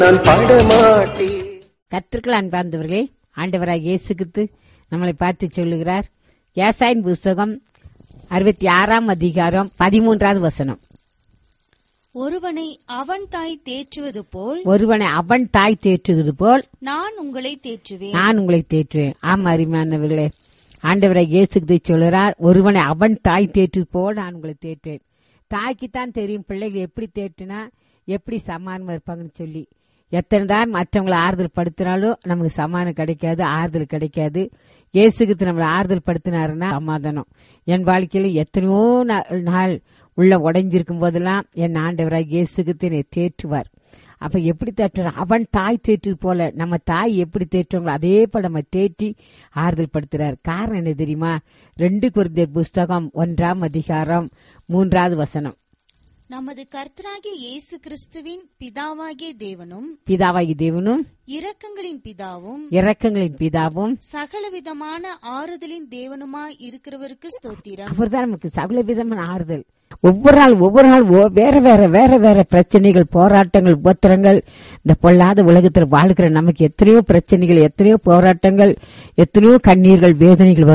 நான் பாடமாட்டேன் கற்றுக்கள் அன்பார்ந்தவர்களே ஆண்டவராக இயேசு கிறிஸ்து நம்மளை பார்த்து சொல்லுகிறார் ஏசாயின் புஸ்தகம் அறுபத்தி ஆறாம் அதிகாரம் பதிமூன்றாவது வசனம் ஒருவனை அவன் தாய் தேற்றுவது போல் ஒருவனை அவன் தாய் தேற்றுகிறது போல் நான் உங்களை தேற்றுவேன் நான் உங்களை தேற்றுவேன் ஆமா அருமையானவர்களே ஆண்டவராக இயேசு கிறிஸ்து சொல்லுகிறார் ஒருவனை அவன் தாய் தேற்று போல் நான் உங்களை தேற்றுவேன் தாய்க்குத்தான் தெரியும் பிள்ளைகள் எப்படி தேற்றினா எப்படி சமாதானமா இருப்பாங்கன்னு சொல்லி எத்தனை தான் மற்றவங்களை ஆறுதல் படுத்தினாலும் நமக்கு சமாதானம் கிடைக்காது ஆறுதல் கிடைக்காது இயேசுக்கு நம்மளை ஆறுதல் படுத்தினாருன்னா சமாதானம் என் வாழ்க்கையில எத்தனையோ நா- நாள் உள்ள உடைஞ்சிருக்கும் போதெல்லாம் என் ஆண்டவராக இயேசுக்கு என்னை தேற்றுவார் அப்ப எப்படி தேற்றுற அவன் தாய் தேற்று போல நம்ம தாய் எப்படி தேற்றுவாங்களோ அதே போல நம்ம தேற்றி ஆறுதல் படுத்துறார் காரணம் என்ன தெரியுமா ரெண்டு குருந்தர் புஸ்தகம் ஒன்றாம் அதிகாரம் மூன்றாவது வசனம் நமது கர்த்தராகிய இயேசு கிறிஸ்துவின் பிதாவாகிய தேவனும் பிதாவாகி தேவனும் இரக்கங்களின் பிதாவும் இரக்கங்களின் பிதாவும் சகலவிதமான ஆறுதலின் தேவனுமாய் இருக்கிறவருக்கு ஸ்தோத்திரம் அவர்தான் நமக்கு சகல விதமான ஆறுதல் ஒவ்வொரு நாள் ஒவ்வொரு நாள் ஒ- வேற வேற வேற வேற பிரச்சனைகள் போராட்டங்கள் உபத்திரங்கள் இந்த பொல்லாத உலகத்தில் வாழ்கிற நமக்கு எத்தனையோ பிரச்சனைகள் எத்தனையோ போராட்டங்கள் எத்தனையோ கண்ணீர்கள் வேதனைகள் வரும்